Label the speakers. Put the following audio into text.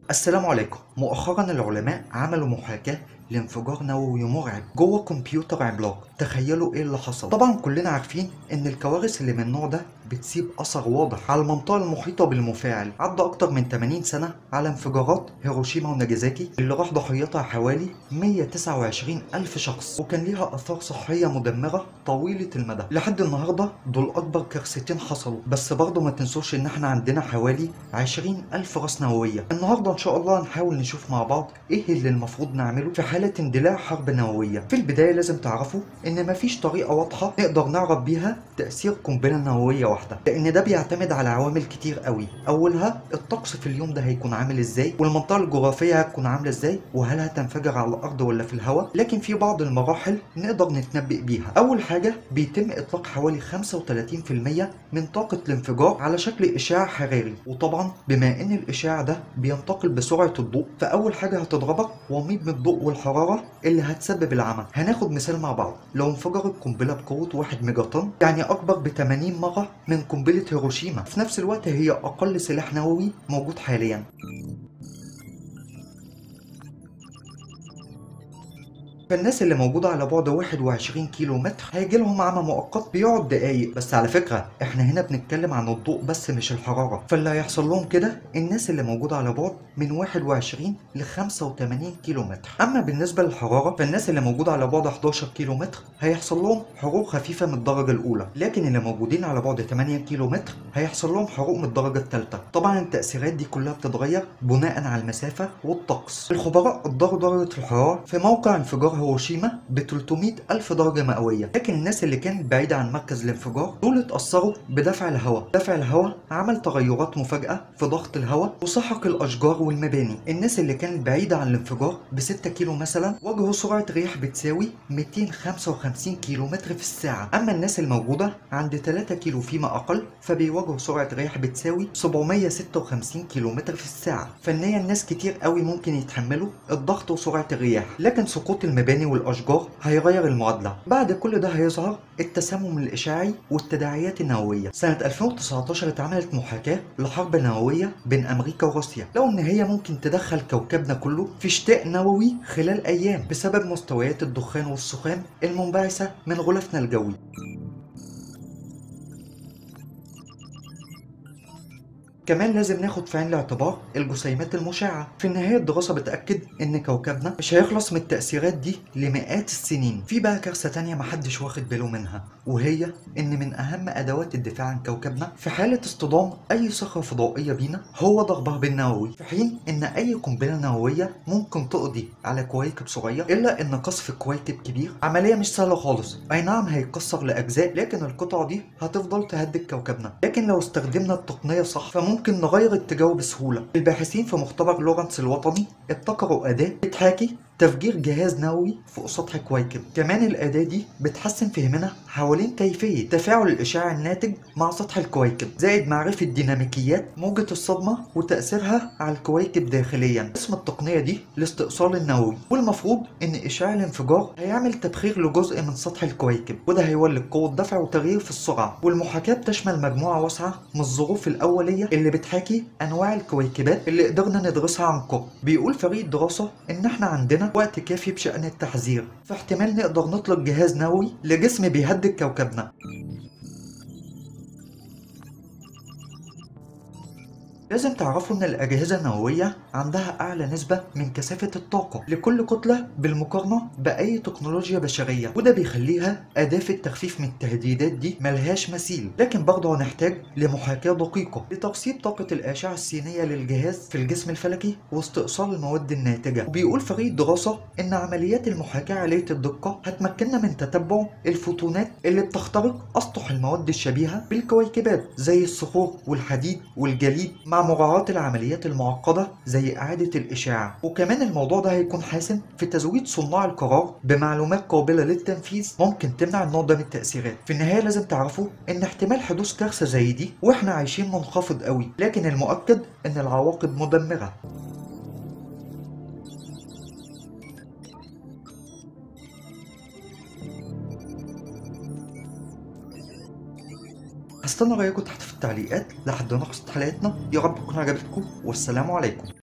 Speaker 1: السلام عليكم مؤخرا العلماء عملوا محاكاة لانفجار نووي مرعب جوه كمبيوتر عملاق تخيلوا ايه اللي حصل طبعا كلنا عارفين ان الكوارث اللي من النوع ده بتسيب اثر واضح على المنطقه المحيطه بالمفاعل عدى اكتر من 80 سنه على انفجارات هيروشيما وناجازاكي اللي راح ضحيتها حوالي 129 الف شخص وكان ليها اثار صحيه مدمره طويله المدى لحد النهارده دول اكبر كارثتين حصلوا بس برضه ما تنسوش ان احنا عندنا حوالي 20 الف راس نوويه النهارده ان شاء الله هنحاول نشوف مع بعض ايه اللي المفروض نعمله في حاله اندلاع حرب نوويه في البدايه لازم تعرفوا ان مفيش طريقه واضحه نقدر نعرف بيها تاثير قنبله نوويه واحده لان ده بيعتمد على عوامل كتير قوي اولها الطقس في اليوم ده هيكون عامل ازاي والمنطقه الجغرافيه هتكون عامله ازاي وهل هتنفجر على الارض ولا في الهواء لكن في بعض المراحل نقدر نتنبئ بيها اول حاجه بيتم اطلاق حوالي 35% من طاقه الانفجار على شكل اشعاع حراري وطبعا بما ان الاشعاع ده بينتقل بسرعه الضوء فاول حاجه هتضربك وميض من الضوء والحراره اللي هتسبب العمى هناخد مثال مع بعض لو انفجرت قنبله بقوه 1 ميجا طن يعني اكبر ب 80 مره من قنبله هيروشيما في نفس الوقت هي اقل سلاح نووي موجود حاليا فالناس اللي موجودة على بعد 21 كيلو متر هيجي لهم عمى مؤقت بيقعد دقايق بس على فكرة احنا هنا بنتكلم عن الضوء بس مش الحرارة فاللي هيحصل لهم كده الناس اللي موجودة على بعد من 21 ل 85 كيلو متر اما بالنسبة للحرارة فالناس اللي موجودة على بعد 11 كيلو متر هيحصل لهم حروق خفيفة من الدرجة الأولى لكن اللي موجودين على بعد 8 كيلو متر هيحصل لهم حروق من الدرجة الثالثة طبعا التأثيرات دي كلها بتتغير بناء على المسافة والطقس الخبراء قدروا درجة الحرارة في موقع انفجار هيروشيما ب 300 ألف درجة مئوية لكن الناس اللي كانت بعيدة عن مركز الانفجار دول اتأثروا بدفع الهواء دفع الهواء عمل تغيرات مفاجئة في ضغط الهواء وسحق الأشجار والمباني الناس اللي كانت بعيدة عن الانفجار ب 6 كيلو مثلا واجهوا سرعة رياح بتساوي 255 كيلو متر في الساعة أما الناس الموجودة عند 3 كيلو فيما أقل فبيواجهوا سرعة رياح بتساوي 756 كيلو متر في الساعة فإن الناس كتير قوي ممكن يتحملوا الضغط وسرعة الرياح لكن سقوط المباني والأشجار هيغير المعادلة بعد كل ده هيظهر التسمم الإشعاعي والتداعيات النووية سنة 2019 اتعملت محاكاة لحرب نووية بين أمريكا وروسيا لو إن هي ممكن تدخل كوكبنا كله في شتاء نووي خلال أيام بسبب مستويات الدخان والسخان المنبعثة من غلافنا الجوي كمان لازم ناخد في عين الاعتبار الجسيمات المشعة في النهاية الدراسة بتأكد إن كوكبنا مش هيخلص من التأثيرات دي لمئات السنين في بقى كارثة تانية محدش واخد باله منها وهي إن من أهم أدوات الدفاع عن كوكبنا في حالة اصطدام أي صخرة فضائية بينا هو ضربها بالنووي في حين إن أي قنبلة نووية ممكن تقضي على كواكب صغيرة إلا إن قصف كواكب كبير عملية مش سهلة خالص أي نعم هيتكسر لأجزاء لكن القطعة دي هتفضل تهدد كوكبنا لكن لو استخدمنا التقنية صح فممكن ممكن نغير اتجاهه بسهولة الباحثين في مختبر لورنس الوطني ابتكروا أداة بتحاكي تفجير جهاز نووي فوق سطح كويكب كمان الأداة دي بتحسن فهمنا حوالين كيفية تفاعل الإشعاع الناتج مع سطح الكويكب زائد معرفة ديناميكيات موجة الصدمة وتأثيرها على الكويكب داخليا اسم التقنية دي الاستئصال النووي والمفروض إن إشعاع الانفجار هيعمل تبخير لجزء من سطح الكويكب وده هيولد قوة دفع وتغيير في السرعة والمحاكاة بتشمل مجموعة واسعة من الظروف الأولية اللي بتحاكي أنواع الكويكبات اللي قدرنا ندرسها عن قرب بيقول فريق الدراسة إن إحنا عندنا وقت كافي بشأن التحذير فاحتمال نقدر نطلق جهاز نووي لجسم بيهدد كوكبنا لازم تعرفوا ان الاجهزه النوويه عندها اعلى نسبه من كثافه الطاقه لكل كتله بالمقارنه باي تكنولوجيا بشريه وده بيخليها اداه في التخفيف من التهديدات دي ملهاش مثيل لكن برضه هنحتاج لمحاكاه دقيقه لترسيب طاقه الاشعه السينيه للجهاز في الجسم الفلكي واستئصال المواد الناتجه وبيقول فريق الدراسه ان عمليات المحاكاه عاليه الدقه هتمكننا من تتبع الفوتونات اللي بتخترق اسطح المواد الشبيهه بالكويكبات زي الصخور والحديد والجليد مع مراعاة العمليات المعقدة زي إعادة الإشعاع وكمان الموضوع ده هيكون حاسم في تزويد صناع القرار بمعلومات قابلة للتنفيذ ممكن تمنع النوع ده من التأثيرات في النهاية لازم تعرفوا إن احتمال حدوث كارثة زي دي وإحنا عايشين منخفض قوي لكن المؤكد إن العواقب مدمرة هستنى رأيكم تحت في التعليقات لحد نخلص حلقتنا يا رب تكون عجبتكم والسلام عليكم